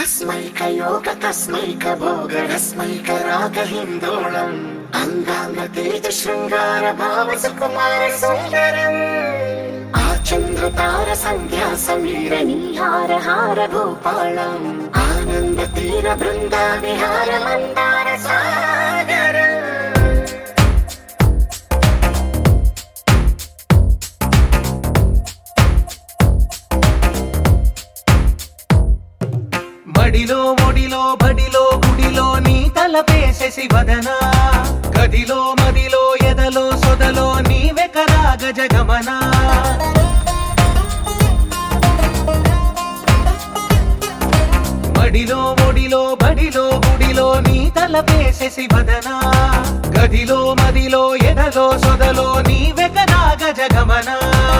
तस्मैकयोग तस्मैक भोगरस्मैक रागहिन्दोळम् अङ्गाङ्गतेज शृङ्गार भाव सुकुमार सुन्दरम् आचन्द्रतार सन्ध्या समीर नीहार हार भूपालम् आनन्द तीर बृन्दा विहार मन्दार सागरम् మడిలో ఒడిలో బడిలో గుడిలో నీ తలపేసేసి వదనా గదిలో మదిలో ఎదలో సొదలో నీవెకరా గజగమనా మడిలో ఒడిలో బడిలో గుడిలో నీ తలపేసేసి వదనా గదిలో మదిలో ఎదలో సొదలో నీవెకరా గజగమనా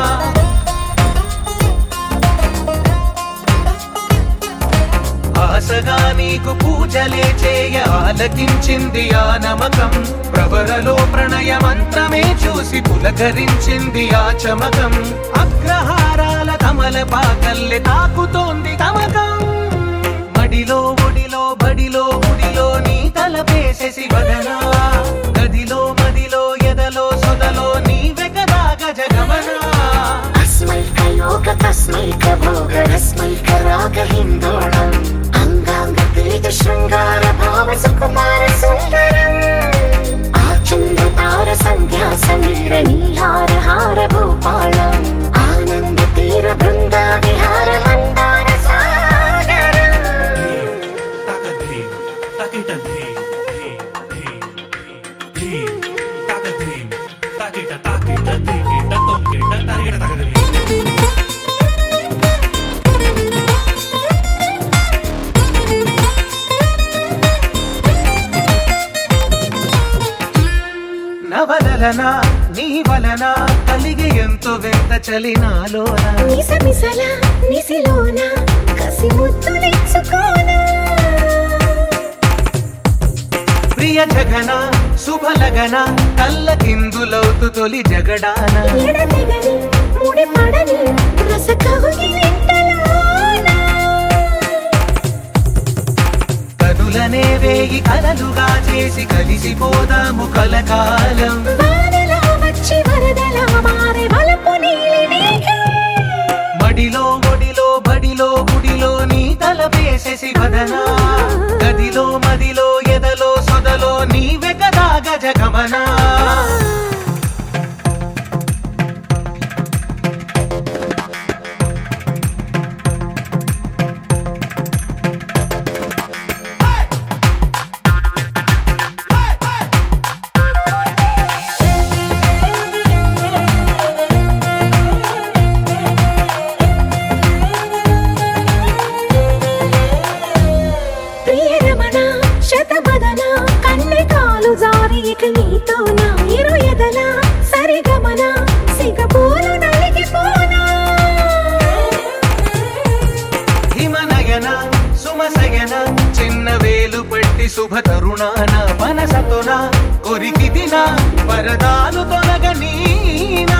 ఆశగా నీకు పూజలే చేయ ఆలకించింది ఆ నమకం ప్రవరలో ప్రణయ మంత్రమే చూసి పులకరించింది ఆ చమకం అగ్రహారాల కమల పాకల్లె తాకుతోంది తమకం మడిలో ఒడిలో బడిలో గుడిలో నీ తలపేసేసి వదనా గదిలో మదిలో ఎదలో సొదలో నీ వెగదా గజగమనా अस्मैकयोग तस्मैक भोगरस्मैक रागहिन्दोळम् अङ्गाङ्गतेज शृङ्गार भाव सुकुमार सुन्दरम् आचन्द्रतार सन्ध्या समीर नीहार हार भूपालम् आनन्द तीर बृन्दा विहार Mandar सागरम् Takadhim, takitadhim, dhim, dhim, dhim, takadhim, takita, takita, tikita, tomkita, tarigita, takadhim. నవలన నీ వలన కలిగి ఎంతో వింత చలినాలోన నిసమిసల నిసిలోన కసి ముద్దులిచ్చుకోన ప్రియ జగన శుభలగన కల్లకిందులవుతు తొలి జగడాన ఎడతెగని ముడి పడని రస కవుగిలింతలోన కనులనే వేయి కలలుగా చేసి కలిసిపోదాము కలకాలం వానలా వచ్చి వరదలా మారే వలపు నీలి మేఘం మడిలో ఒడిలో బడిలో గుడిలో నీ తలపేసేసి వదనా గదిలో మదిలో ఎదలో సొదలో నీవె కదా గజగమనా ప్రియరమణ శతమదన కన్నె కాలు జారి ఇక నీతో నా ఇరు ఎదల సరిగమన సిగపోలు నలిగిపోనా హిమనయన సుమసయన చిన్న వేలు పట్టి శుభ తరుణాన మనసతోన కొరికి దిన వరదాలు తొలగనీనా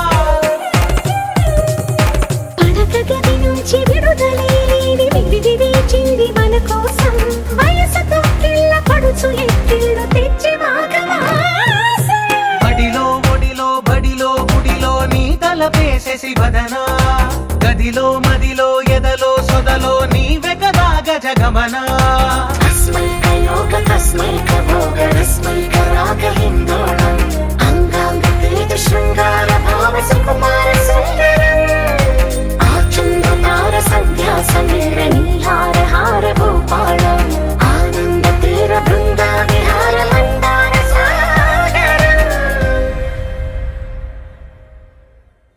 పడక గది నుంచి విడుదలే లేని విడిది వేచింది మన కోసం వయసుతో కిళ్ళ పడుచు ఎత్తిళ్ళు తెచ్చి మాగవాసం బడిలో ఒడిలో బడిలో గుడిలో నీ తలపేసేసి వదనా గదిలో మదిలో ఎదలో సొదలో నీవె కదా గజగమనా तस्मैकयोग तस्मैक